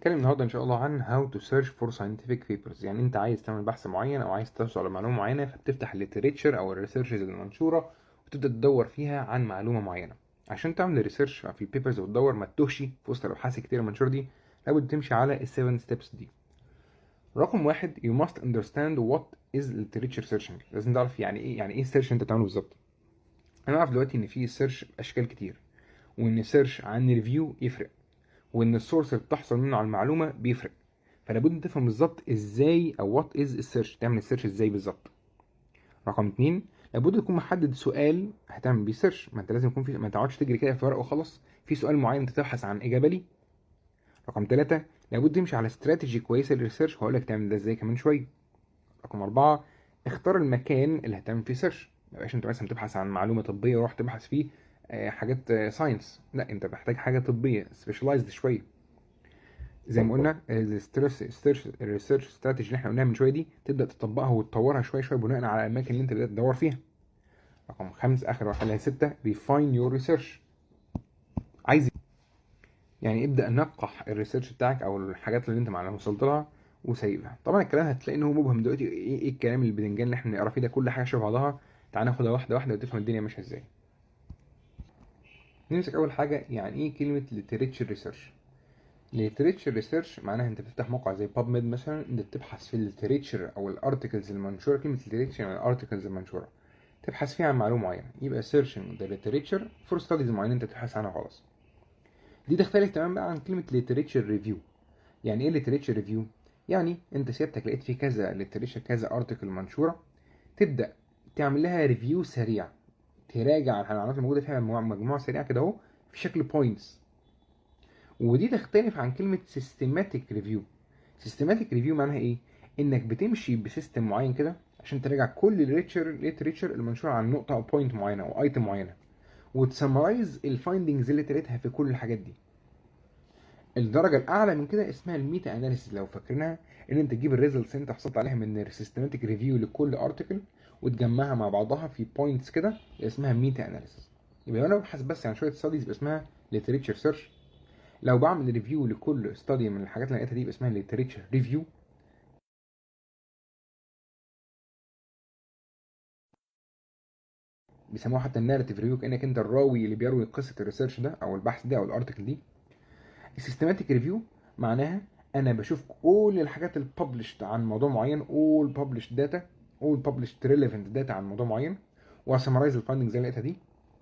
هنتكلم النهارده ان شاء الله عن how to search for scientific papers يعني انت عايز تعمل بحث معين او عايز تحصل على معلومه معينه فبتفتح الليتريتشر او الريسيرشز المنشوره وتبدا تدور فيها عن معلومه معينه عشان تعمل ريسيرش في البيبرز وتدور ما تتوهش في وسط الابحاث كتير المنشوره دي لابد تمشي على السيفن ستيبس دي رقم واحد you must understand what is literature searching لازم تعرف يعني ايه يعني ايه السيرش انت بتعمله بالظبط انا اعرف دلوقتي ان في سيرش اشكال كتير وان سيرش عن ريفيو يفرق وان السورس اللي بتحصل منه على المعلومه بيفرق فلابد تفهم بالظبط ازاي او وات از السيرش تعمل السيرش ازاي بالظبط رقم اتنين لابد تكون محدد سؤال هتعمل بيه سيرش ما انت لازم يكون في ما تقعدش تجري كده في ورقه وخلاص في سؤال معين انت تبحث عن اجابه ليه رقم ثلاثة لابد تمشي على استراتيجي كويسه للريسيرش وهقول لك تعمل ده ازاي كمان شويه رقم أربعة اختار المكان اللي هتعمل فيه سيرش ما يبقاش انت مثلا تبحث عن معلومه طبيه وروح تبحث فيه آه، حاجات ساينس لا انت محتاج حاجه طبيه سبيشلايزد شويه زي ما قلنا الريسيرش استراتيجي اللي احنا قلناها من شويه دي تبدا تطبقها وتطورها شويه شويه بناء على الاماكن اللي انت بدات تدور فيها رقم خمسة اخر واحد اللي هي ستة refine your research عايز يعني ابدا نقح الريسيرش بتاعك او الحاجات اللي انت معلومة وصلت لها وسيبها طبعا الكلام هتلاقي ان هو مبهم دلوقتي ايه, إيه الكلام البدنجان اللي احنا بنقرا فيه ده كل حاجه شبه بعضها تعال ناخدها واحده واحده وتفهم الدنيا ماشيه ازاي نمسك اول حاجه يعني ايه كلمه literature research literature research معناها انت بتفتح موقع زي PubMed مثلا انت بتبحث في الليتريتشر او الارتكلز المنشوره كلمه literature يعني الارتكلز المنشوره تبحث فيها عن معلومه معينه يبقى searching the literature for studies معينه انت بتبحث عنها خلاص دي تختلف تماما بقى عن كلمه literature review يعني ايه literature review يعني انت سيادتك لقيت في كذا literature كذا ارتكل منشوره تبدا تعمل لها ريفيو سريع تراجع العناوين الموجوده فيها مجموعه مجموعة سريعه كده اهو في شكل بوينتس ودي تختلف عن كلمه سيستماتيك ريفيو سيستماتيك ريفيو معناها ايه انك بتمشي بسيستم معين كده عشان تراجع كل الليتريتشر الليتريتشر المنشور عن نقطه او بوينت معينه او ايتم معينه وتسمرايز الفايندنجز اللي تلاقيتها في كل الحاجات دي الدرجه الاعلى من كده اسمها الميتا اناليسيس لو فاكرينها ان انت تجيب الريزلتس اللي انت حصلت عليها من السيستماتيك ريفيو لكل ارتكل وتجمعها مع بعضها في بوينتس كده اسمها ميتا اناليسيس يبقى لو انا ببحث بس عن شويه ستاديز يبقى اسمها ليتريتشر سيرش لو بعمل ريفيو لكل ستادي من الحاجات اللي لقيتها دي يبقى اسمها ليتريتشر ريفيو بيسموها حتى الناريتيف ريفيو كانك انت الراوي اللي بيروي قصه الريسيرش ده او البحث ده او الارتكل دي السيستماتيك ريفيو معناها انا بشوف كل الحاجات الببلشد عن موضوع معين all published data all published relevant data عن موضوع معين واسمرايز الفايندنجز اللي لقيتها دي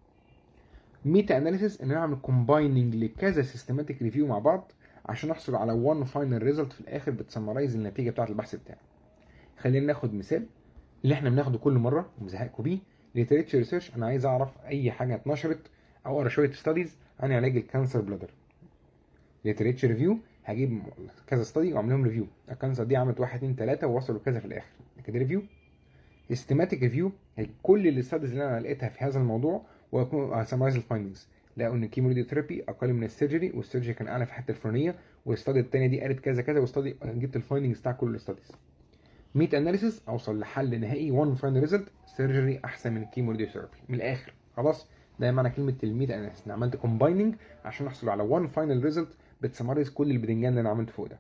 ميتا اناليسيس ان انا اعمل كومبايننج لكذا سيستماتيك ريفيو مع بعض عشان احصل على وان فاينل ريزلت في الاخر بتسمرايز النتيجه بتاعه البحث بتاعي خلينا ناخد مثال اللي احنا بناخده كل مره ومزهقكم بيه ليتريتشر ريسيرش انا عايز اعرف اي حاجه اتنشرت او اقرا شويه ستاديز عن علاج الكانسر بلادر ليتريتشر ريفيو هجيب كذا ستادي واعمل لهم ريفيو الكانسر دي عملت واحد اتنين تلاته ووصلوا كذا في الاخر كده ريفيو سيستماتيك ريفيو كل الستاديز اللي انا لقيتها في هذا الموضوع واكون سمرايز الفايندنجز لقوا ان الكيموريدي ثيرابي اقل من السيرجري والسيرجري كان اعلى في الحته الفلانيه والستادي الثانيه دي قالت كذا كذا والستادي جبت الفايندنجز بتاع كل الستاديز ميت اناليسيس اوصل لحل نهائي وان فاينل ريزلت سيرجري احسن من الكيموريدي ثيرابي من الاخر خلاص ده معنى كلمه الميت اناليسيس انا عملت كومبايننج عشان احصل على وان فاينل ريزلت بتسمرايز كل البدنجان اللي انا عملته فوق ده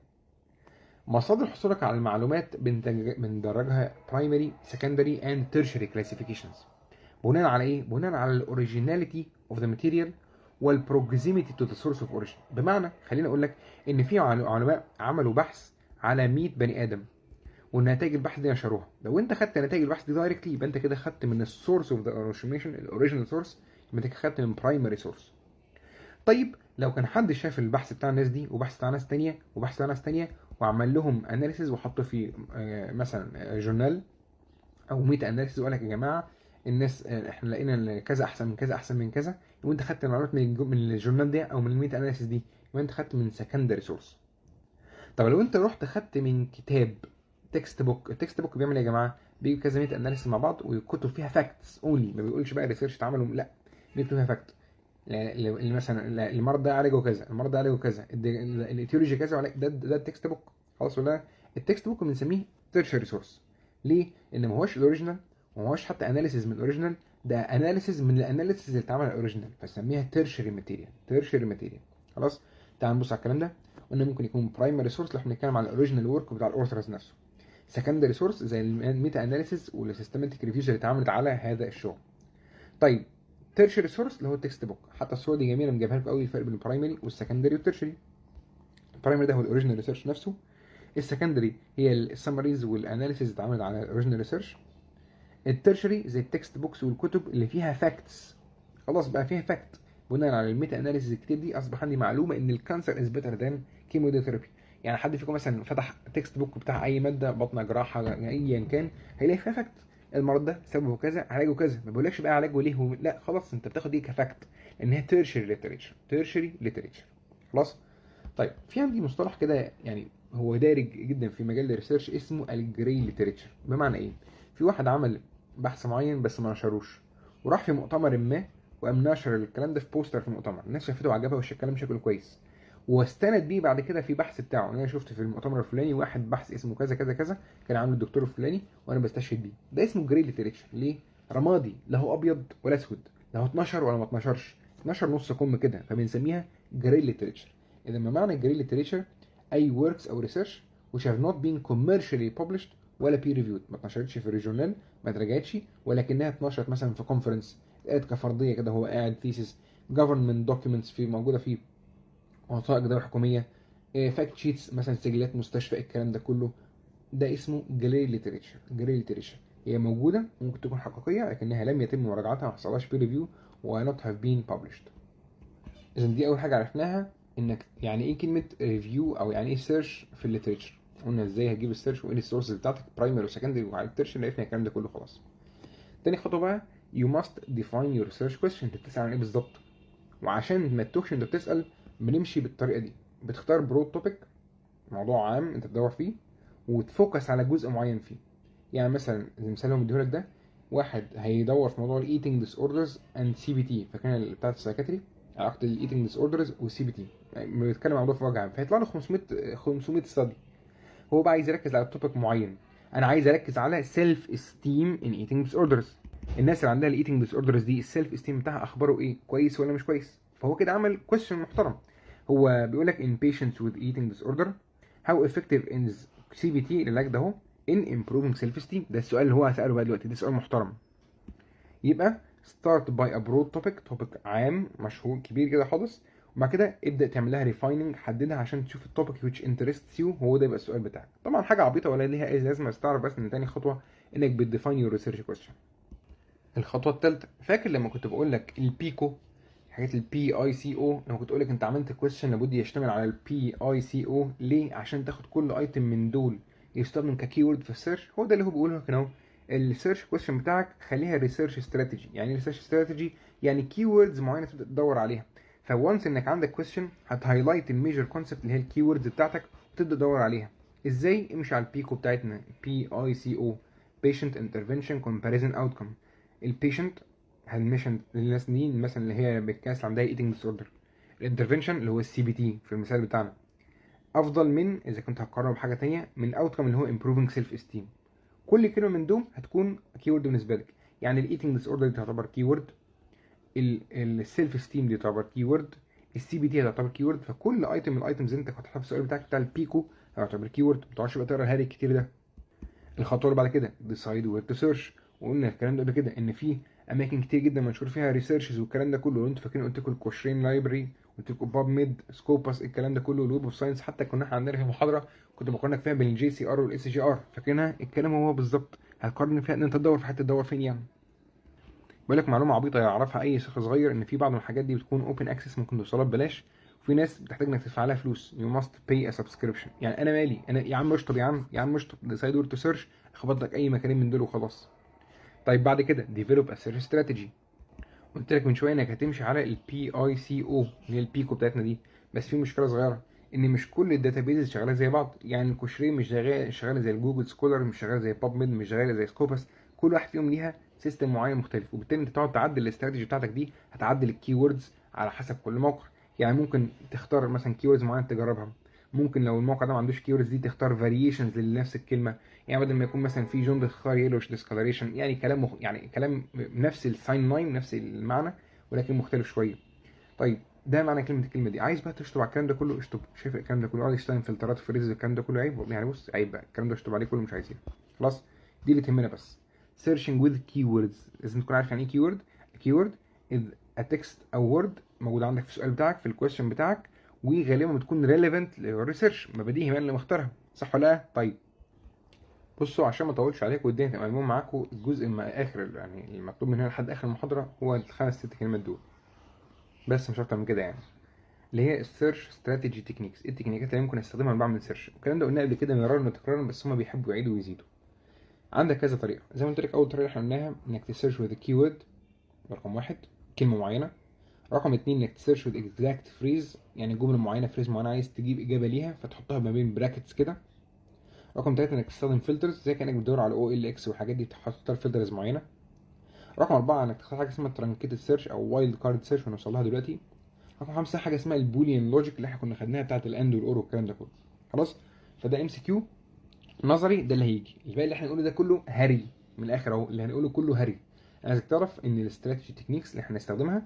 مصادر حصولك على المعلومات بندرجها برايمري سكندري اند تيرشري كلاسيفيكيشنز بناء على ايه بناء على الاوريجيناليتي اوف ذا ماتيريال والبروكسيميتي تو ذا سورس اوف اوريجين بمعنى خليني اقول لك ان في علماء عملوا بحث على 100 بني ادم والنتائج البحث دي نشروها لو انت خدت نتائج البحث دي دايركتلي يبقى انت كده خدت من السورس اوف ذا اوريجينيشن الاوريجينال سورس يبقى انت خدت من برايمري سورس طيب لو كان حد شاف البحث بتاع الناس دي وبحث بتاع ناس تانية وبحث بتاع ناس تانية وعمل لهم اناليسيز وحطه في مثلا جورنال او ميتا اناليسيز وقال لك يا جماعه الناس احنا لقينا كذا احسن من كذا احسن من كذا وانت خدت المعلومات من من الجورنال ده او من الميتا اناليسيز دي يبقى انت خدت من سكندري سورس طب لو انت رحت خدت من كتاب تكست بوك التكست بوك بيعمل ايه يا جماعه بيجيب كذا ميتا اناليسيز مع بعض ويكتب فيها فاكتس اونلي ما بيقولش بقى ريسيرش اتعملوا لا بيكتب فيها فاكت اللي مثلا المرض ده عالجه كذا المرض ده عالجه كذا الايتيولوجي كذا ده ده التكست بوك خلاص ولا التكست بوك بنسميه تيرشري سورس ليه؟ لان ما هوش الاوريجينال وما هوش حتى اناليسيز من الاوريجينال ده اناليسيز من الاناليسيز اللي اتعمل على الاوريجينال فسميها تيرشري ماتيريال تيرشري ماتيريال خلاص تعال نبص على الكلام ده قلنا ممكن يكون برايمري سورس لو احنا بنتكلم على الاوريجينال ورك بتاع الاورثرز نفسه سكندري سورس زي الميتا اناليسيس والسيستماتيك ريفيوز اللي اتعملت على هذا الشغل طيب تيرشري سورس اللي هو التكست بوك حتى الصوره دي جميله مجيبها لكم قوي الفرق بين البرايمري والسكندري والتيرشري البرايمري ده هو الاوريجينال ريسيرش نفسه السكندري هي السمريز والاناليسيز اللي اتعملت على الاوريجينال ريسيرش التيرشري زي التكست بوكس والكتب اللي فيها فاكتس خلاص بقى فيها فاكت بناء على الميتا اناليسيز الكتير دي اصبح عندي معلومه ان الكانسر از بيتر ذان كيموديوثيرابي يعني حد فيكم مثلا فتح تكست بوك بتاع اي ماده بطنه جراحه ايا كان هيلاقي فيها فاكت المرض ده سببه كذا علاجه كذا ما بقولكش بقى علاجه ليه و... لا خلاص انت بتاخد دي كفاكت لان هي تيرشري ليتريتشر تيرشري ليتريتشر خلاص طيب في عندي مصطلح كده يعني هو دارج جدا في مجال الريسيرش اسمه الجري ليتريتشر بمعنى ايه في واحد عمل بحث معين بس ما نشروش وراح في مؤتمر ما وقام نشر الكلام ده في بوستر في المؤتمر الناس شافته وعجبها وش الكلام شكله كويس واستند بيه بعد كده في بحث بتاعه انا شفت في المؤتمر الفلاني واحد بحث اسمه كذا كذا كذا كان عامله الدكتور الفلاني وانا بستشهد بيه ده اسمه جري ليتريتشر ليه رمادي لا هو ابيض ولا اسود لا هو اتنشر ولا ما اتنشرش اتنشر نص كم كده فبنسميها جري ليتريتشر اذا ما معنى جري ليتريتشر اي وركس او ريسيرش which have not been commercially published ولا peer reviewed ما اتنشرتش في الريجورنال ما اتراجعتش ولكنها اتنشرت مثلا في كونفرنس اتقالت كفرضيه كده هو قاعد ثيسس government documents في موجوده في وثائق دولة حكومية فاكت شيتس مثلا سجلات مستشفى الكلام ده كله ده اسمه جري ليتريتشر جري ليتريتشر هي موجودة ممكن تكون حقيقية لكنها لم يتم مراجعتها ما حصلهاش بير ريفيو و not have been published إذا دي أول حاجة عرفناها إنك يعني إيه كلمة ريفيو أو يعني إيه سيرش في الليتريتشر قلنا إزاي هتجيب السيرش وإيه السورسز بتاعتك برايمري وسكندري وعلى الترشر عرفنا الكلام ده كله خلاص تاني خطوة بقى you must define your research question انت بتسأل عن ايه بالظبط وعشان ما تتوهش انت بتسأل بنمشي بالطريقه دي بتختار برود توبيك موضوع عام انت تدور فيه وتفوكس على جزء معين فيه يعني مثلا المثال اللي مديهولك ده واحد هيدور في موضوع الايتنج ديس اوردرز اند سي بي تي فاكرين بتاعت السايكاتري علاقه الايتنج ديس اوردرز والسي بي تي يعني بيتكلم عن موضوع في وجه عام فهيطلع له 500 500 ستادي هو بقى عايز يركز على توبيك معين انا عايز اركز على سيلف استيم ان ايتنج ديس اوردرز الناس اللي عندها الايتنج ديس اوردرز دي السيلف استيم بتاعها اخباره ايه كويس ولا مش كويس فهو كده عمل كويستشن محترم هو بيقول لك in patients with eating disorder how effective is CBT العلاج ده اهو in improving self esteem ده السؤال اللي هو هسأله بقى دلوقتي ده سؤال محترم يبقى start by a broad topic topic عام مشهور كبير كده خالص وبعد كده ابدا تعمل لها ريفايننج حددها عشان تشوف التوبيك which interests you هو ده يبقى السؤال بتاعك طبعا حاجه عبيطه ولا ليها اي لازمه بس تعرف بس ان تاني خطوه انك بتديفاين يور ريسيرش كويستشن الخطوه الثالثه فاكر لما كنت بقول لك البيكو حاجات البي اي سي او لما كنت اقول لك انت عملت كويستشن لابد يشتمل على البي اي سي او ليه عشان تاخد كل ايتم من دول يستخدم ككيورد في السيرش هو ده اللي هو بيقوله هنا اهو السيرش كويستشن بتاعك خليها ريسيرش استراتيجي يعني ايه ريسيرش استراتيجي يعني كيوردز معينه تبدا تدور عليها فوانس انك عندك كويستشن هتهايلايت الميجر كونسبت اللي هي الكيوردز بتاعتك وتبدا تدور عليها ازاي امشي على البيكو بتاعتنا بي اي سي او patient intervention comparison outcome البيشنت هنمشن للناس دي مثلا اللي هي بتكاس عندها ايتنج ديس اوردر الانترفنشن اللي هو السي بي تي في المثال بتاعنا افضل من اذا كنت هتقارنه بحاجه تانية من الاوتكم اللي هو improving self esteem كل كلمه من دول هتكون كيورد بالنسبه لك يعني الايتنج ديس اوردر دي تعتبر كيورد السيلف esteem دي تعتبر كيورد السي بي تي هتعتبر كيورد فكل ايتم من الايتمز اللي انت هتحطها في السؤال بتاعك بتاع البيكو هيعتبر كيورد ما تقعدش بقى تقرا الهري الكتير ده الخطوه اللي بعد كده ديسايد وير تو سيرش وقلنا الكلام ده قبل كده ان في اماكن كتير جدا منشور فيها ريسيرشز والكلام ده كله لو انتوا فاكرين قلت لكم الكوشرين لايبرري قلت لكم باب ميد سكوباس الكلام ده كله الويب اوف ساينس حتى كنا احنا عندنا في محاضره كنت بقارنك فيها بين الجي سي ار والاس جي ار فاكرينها الكلام هو بالظبط هتقارن فيها ان انت تدور في حته تدور فين يعني بقول لك معلومه عبيطه يعرفها اي شخص صغير ان في بعض من الحاجات دي بتكون اوبن اكسس ممكن توصلها ببلاش وفي ناس بتحتاج انك تدفع لها فلوس يو ماست باي ا سبسكريبشن يعني انا مالي انا يا عم اشطب يا عم يا عم اشطب ديسايد وير تو سيرش اخبط لك اي مكانين من دول وخلاص طيب بعد كده ديفلوب ا سيرش استراتيجي قلت لك من شويه انك هتمشي على البي اي سي او اللي هي البيكو بتاعتنا دي بس في مشكله صغيره ان مش كل الداتابيز شغاله زي بعض يعني الكوشرين مش شغاله شغاله زي الجوجل سكولر مش شغاله زي باب ميد مش شغاله زي سكوبس كل واحد فيهم ليها سيستم معين مختلف وبالتالي انت تقعد تعدل الاستراتيجي بتاعتك دي هتعدل الكي ووردز على حسب كل موقع يعني ممكن تختار مثلا كي ووردز معينه تجربها ممكن لو الموقع ده ما عندوش كي ووردز دي تختار فاريشنز لنفس الكلمه يعني بدل ما يكون مثلا في جون تختار يلوش ديسكولريشن يعني كلام مخ... يعني كلام نفس الساين لاين نفس المعنى ولكن مختلف شويه طيب ده معنى كلمه الكلمه دي عايز بقى تشطب على الكلام ده كله اشطب شايف الكلام ده كله اقعد يشتغل فلترات فريز الكلام ده كله عيب يعني بص عيب بقى الكلام ده اشطب عليه كله مش عايزينه خلاص دي اللي تهمنا بس searching with keywords لازم تكون عارف يعني ايه keyword keyword is a text او word موجود عندك في السؤال بتاعك في الكويشن بتاعك وغالبا بتكون relevant للريسيرش ما بديهي من اللي مختارها صح ولا لا طيب بصوا عشان ما اطولش عليكم والدنيا تبقى ملموم معاكم الجزء ما اخر يعني المطلوب من هنا لحد اخر المحاضره هو الخمس ست كلمات دول بس مش اكتر من كده يعني اللي هي السيرش استراتيجي تكنيكس ايه التكنيكات اللي ممكن استخدمها لما بعمل سيرش الكلام ده قلناه قبل كده مرارا وتكرارا بس هما بيحبوا يعيدوا ويزيدوا عندك كذا طريقه زي ما قلت لك اول طريقه احنا قلناها انك تسيرش وذ كيورد رقم واحد كلمه معينه رقم اتنين انك تسيرش وذ اكزاكت فريز يعني جمله معينه فريز معينه عايز تجيب اجابه ليها فتحطها ما بين براكتس كده رقم ثلاثة انك تستخدم فلترز زي كانك بتدور على او ال اكس والحاجات دي تختار فلترز معينه رقم أربعة انك تختار حاجه اسمها ترانكيتد سيرش او وايلد كارد سيرش ونوصل لها دلوقتي رقم خمسة حاجه اسمها البوليان لوجيك اللي احنا كنا خدناها بتاعت الاند والاور والكلام ده كله خلاص فده ام سي كيو نظري ده اللي هيجي الباقي اللي احنا هنقوله ده كله هري من الاخر اهو اللي هنقوله كله هري انا عايزك تعرف ان الاستراتيجي تكنيكس اللي احنا هنستخدمها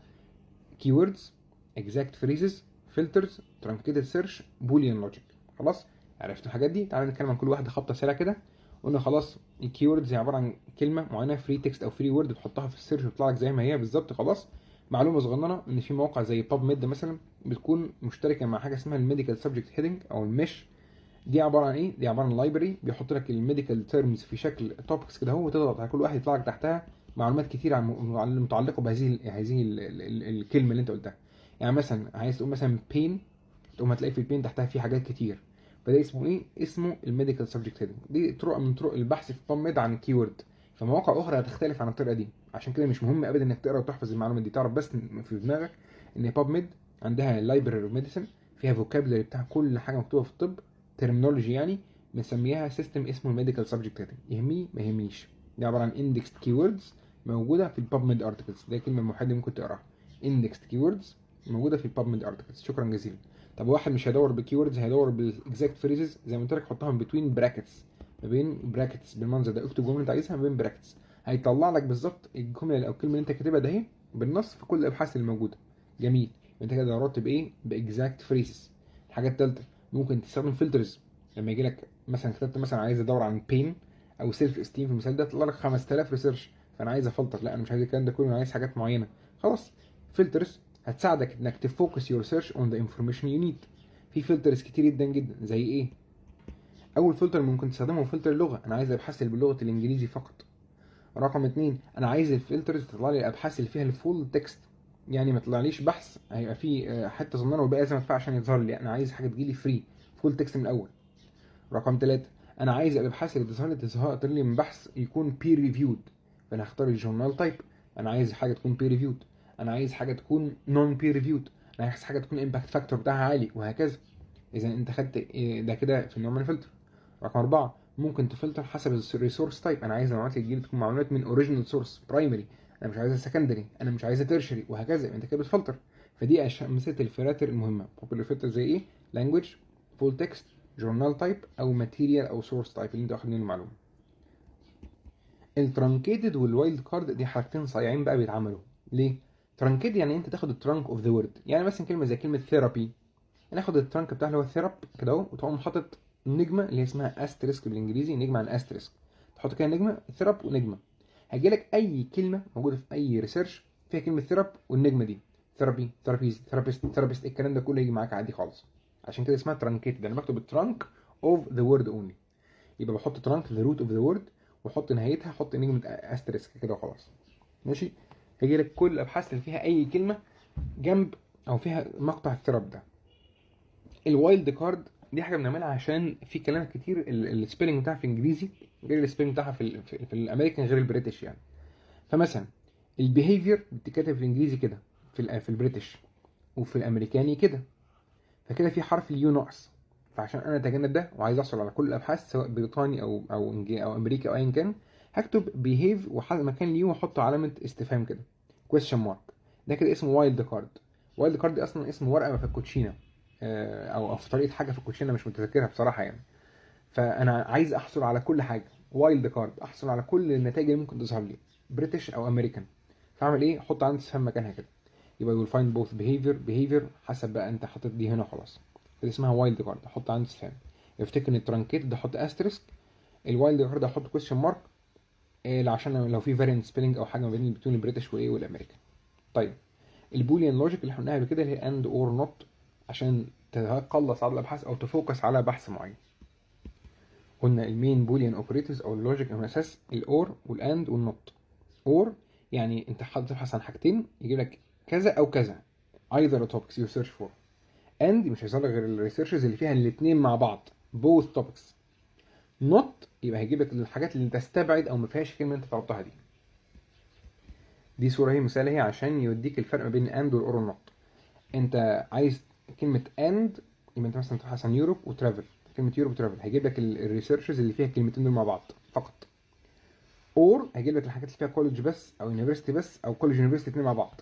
كيوردز اكزاكت فريزز فلترز ترانكيتد سيرش بوليان لوجيك خلاص عرفتوا الحاجات دي تعالوا نتكلم عن كل واحده خبطه سريعه كده قلنا خلاص الكيوردز هي عباره عن كلمه معينه فري تكست او فري وورد تحطها في السيرش وتطلع لك زي ما هي بالظبط خلاص معلومه صغننه ان في مواقع زي باب ميد مثلا بتكون مشتركه مع حاجه اسمها الميديكال سبجكت هيدنج او المش دي عباره عن ايه دي عباره عن لايبرري بيحط لك الميديكال تيرمز في شكل توبكس كده اهو وتضغط على كل واحد يطلع لك تحتها معلومات كتير عن المتعلقه بهذه هذه الكلمه اللي انت قلتها يعني مثلا عايز تقول مثلا بين تقوم هتلاقي في البين تحتها في حاجات كتير فده اسمه ايه اسمه الميديكال سبجكت هيدنج دي طرق من طرق البحث في باميد عن الكيورد فمواقع اخرى هتختلف عن الطريقه دي عشان كده مش مهم ابدا انك تقرا وتحفظ المعلومات دي تعرف بس في دماغك ان باب ميد عندها لايبرري اوف ميديسن فيها فوكابلري بتاع كل حاجه مكتوبه في الطب ترمينولوجي يعني بنسميها سيستم اسمه الميديكال سبجكت هيدنج يهمني ما يهمنيش دي عباره عن اندكس كيوردز موجوده في الباب ميد ارتكلز دي كلمه موحده ممكن تقراها اندكس كيوردز موجوده في الباب ميد ارتكلز شكرا جزيلا طب واحد مش هيدور بالكيوردز هيدور بالاكزاكت فريزز زي ما قلت لك حطها من بتوين براكتس ما بين براكتس بالمنظر ده اكتب الجمله انت عايزها ما بين براكتس هيطلع لك بالظبط الجمله او الكلمه اللي انت كاتبها ده اهي بالنص في كل الابحاث اللي موجوده جميل انت كده دورت بايه باكزاكت فريزز الحاجه الثالثه ممكن تستخدم فلترز لما يجي لك مثلا كتبت مثلا عايز ادور عن بين او سيلف استيم في المثال ده طلع لك 5000 ريسيرش فانا عايز افلتر لا انا مش عايز الكلام ده كله انا عايز حاجات معينه خلاص فلترز هتساعدك انك تفوكس يور سيرش اون ذا انفورميشن يو نيد في فلترز كتير جدا جدا زي ايه اول فلتر ممكن تستخدمه فلتر اللغه انا عايز ابحث باللغه الانجليزي فقط رقم اتنين انا عايز الفلترز تطلع لي الابحاث اللي فيها الفول تكست يعني ما طلعليش بحث هيبقى فيه حته صغننه والباقي لازم ادفع عشان يظهر لي انا عايز حاجه تجيلي فري فول تكست من الاول رقم ثلاثة انا عايز الابحاث اللي تظهر لي تظهر لي من بحث يكون بير ريفيود فانا هختار الجورنال تايب انا عايز حاجه تكون بير ريفيود انا عايز حاجه تكون نون بير ريفيود انا عايز حاجه تكون امباكت فاكتور بتاعها عالي وهكذا اذا انت خدت ده كده في النوع من الفلتر رقم أربعة ممكن تفلتر حسب الريسورس تايب انا عايز المعلومات اللي تجيلي تكون معلومات من اوريجينال سورس برايمري انا مش عايزها سكندري انا مش عايزها تيرشري وهكذا انت كده بتفلتر فدي امثله الفلاتر المهمه بوبولار فلتر زي ايه لانجوج فول تكست جورنال تايب او ماتيريال او سورس تايب اللي انت واخد منه المعلومه الترانكيتد والوايلد كارد دي حاجتين صايعين بقى بيتعملوا ليه ترانكيتد يعني انت تاخد الترانك اوف ذا وورد يعني مثلا كلمه زي كلمه ثيرابي ناخد الترانك بتاعها اللي هو ثيراب كده اهو وتقوم حاطط نجمه اللي هي اسمها استريسك بالانجليزي نجمه عن استريسك تحط كده نجمه ثيراب ونجمه هيجي لك اي كلمه موجوده في اي ريسيرش فيها كلمه ثيراب والنجمه دي ثيرابي ثيرابيز ثيرابيست ثيرابيست الكلام ده كله يجي معاك عادي خالص عشان كده اسمها ترانكيتد انا بكتب الترانك اوف ذا وورد اونلي يبقى بحط ترانك ذا روت اوف ذا وورد واحط نهايتها احط نجمه استريسك كده وخلاص ماشي هيجي لك كل الابحاث اللي فيها اي كلمه جنب او فيها مقطع الثيراب ده الوايلد كارد دي حاجه بنعملها عشان في كلام كتير السبيلنج بتاعها في انجليزي غير السبيلنج بتاعها في ال في, في الامريكان غير البريتش يعني فمثلا البيهيفير بتتكتب في الانجليزي كده في ال في البريتش وفي الامريكاني كده فكده في حرف اليو ناقص فعشان انا اتجنب ده وعايز احصل على كل الابحاث سواء بريطاني او او انجليزي او امريكا او ايا كان هكتب بيهيف ومكان اليو احط علامه استفهام كده كويستشن مارك ده كده اسمه وايلد كارد وايلد كارد دي اصلا اسم ورقه في الكوتشينه او في طريقه حاجه في الكوتشينه مش متذكرها بصراحه يعني فانا عايز احصل على كل حاجه وايلد كارد احصل على كل النتائج اللي ممكن تظهر لي بريتش او امريكان فاعمل ايه احط علامه استفهام مكانها كده يبقى يو فايند بوث بيهيفير بيهيفير حسب بقى انت حاطط دي هنا خلاص دي اسمها وايلد كارد احط عندي سفام افتكر ان الترانكيت ده احط استريسك الوايلد كارد احط كويستشن مارك إيه عشان لو في فاريانت سبيلنج او حاجه ما بين بين البريتش وايه والامريكان طيب البوليان لوجيك اللي احنا قلناها قبل كده اللي هي اند اور نوت عشان تقلص على الابحاث او تفوكس على بحث معين قلنا المين بوليان اوبريتورز او اللوجيك من اساس الاور والاند والنوت اور يعني انت حاطط تبحث عن حاجتين يجيب لك كذا او كذا either a topics you search for and مش هيظهر لك غير الريسيرشز اللي فيها الاثنين مع بعض both topics not يبقى هيجيب لك الحاجات اللي تستبعد او ما فيهاش الكلمه اللي انت طلبتها دي دي صوره هي مثال هي عشان يوديك الفرق ما بين and والاور والنوت انت عايز كلمه and يبقى انت مثلا تبحث عن يوروب وترافل كلمه يوروب وترافل هيجيب لك الريسيرشز اللي فيها الكلمتين دول مع بعض فقط اور هيجيب لك الحاجات اللي فيها كولج بس او يونيفرستي بس او كولج يونيفرستي الاثنين مع بعض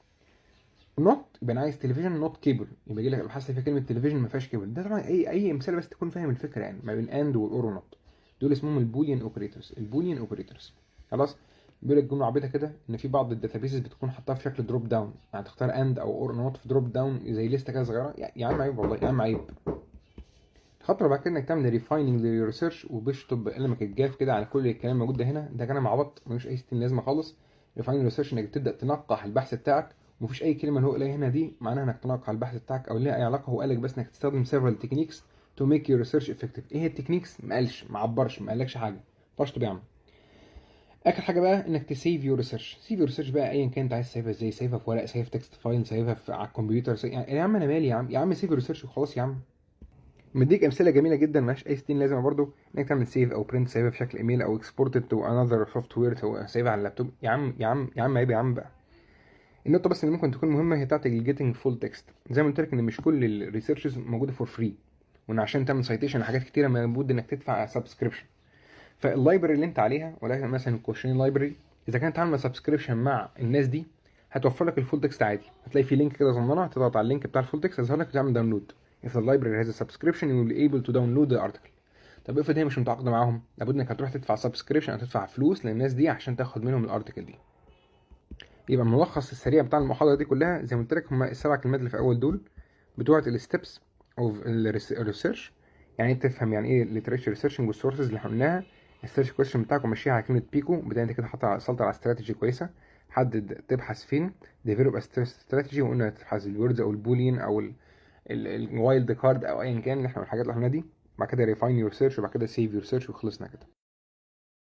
نوت يبقى انا عايز تلفزيون نوت كيبل يبقى يجي لك الابحاث اللي فيها كلمه تلفزيون ما فيهاش كيبل ده طبعا اي اي مثال بس تكون فاهم الفكره يعني ما بين اند والاور ونوت دول اسمهم البوليان اوبريتورز البوليان اوبريتورز خلاص بيقول لك جمله عبيطه كده ان في بعض الداتابيسز بتكون حاطاها في شكل دروب داون يعني تختار اند او اور نوت في دروب داون زي لسته كده صغيره يا عم عيب والله يا عم عيب الخطوه بعد كده انك تعمل ريفايننج للريسيرش وبشطب بقلمك الجاف كده على كل الكلام الموجود ده هنا ده كلام عبط ملوش اي ستين لازمه خالص ريفايننج ريسيرش انك تبدا تنقح البحث بتاعك ومفيش اي كلمه اللي هو قالها هنا دي معناها انك تنقح البحث بتاعك او ليها اي علاقه هو قالك بس انك تستخدم several techniques to make your research effective ايه هي التكنيكس ما قالش ما عبرش ما قالكش حاجه فاشطب يا عم اخر حاجه بقى انك تسيف يور ريسيرش سيف يور ريسيرش بقى ايا كان انت عايز تسيفها ازاي سيفها في ورق سيف تكست فايل سيفها في على الكمبيوتر سيف... يعني يا عم انا مالي يا عم يا عم سيف يور ريسيرش وخلاص يا عم مديك امثله جميله جدا مالهاش اي ستين لازمه برضو انك تعمل سيف او برنت سيفها في شكل ايميل او اكسبورت تو انذر سوفت وير سيفها على اللابتوب يا عم يا عم يا عم عيب يا عم بقى النقطه بس اللي ممكن تكون مهمه هي بتاعت الجيتنج فول تكست زي ما قلت لك ان مش كل الريسيرشز موجوده فور فري وان عشان تعمل سايتيشن لحاجات كتيره لابد انك تدفع سبسكريبشن فاللايبرري اللي انت عليها ولكن مثلا الكوشنين لايبرري اذا كانت عامله سبسكريبشن مع الناس دي هتوفر لك الفول تكست عادي هتلاقي في لينك كده صغننه تضغط على اللينك بتاع الفول تكست هيظهر لك تعمل داونلود if the library has a subscription you will be able to download the article طب افرض هي مش متعاقده معاهم لابد انك هتروح تدفع سبسكريبشن هتدفع فلوس للناس دي عشان تاخد منهم الارتكل دي يبقى الملخص السريع بتاع المحاضره دي كلها زي ما قلت لك هم السبع كلمات اللي في الاول دول بتوع الستبس اوف الريسيرش يعني انت تفهم يعني ايه literature ريسيرشنج والسورسز اللي احنا قلناها السيرش كويشن بتاعك ومشيها على كلمه بيكو بدايه انت كده حاطط وصلت على استراتيجي كويسه حدد تبحث فين ديفلوب استراتيجي وقلنا تبحث الوردز او البولين او الوايلد كارد او ايا كان اللي احنا الحاجات اللي احنا دي بعد كده ريفاين يور سيرش وبعد كده سيف يور سيرش وخلصنا كده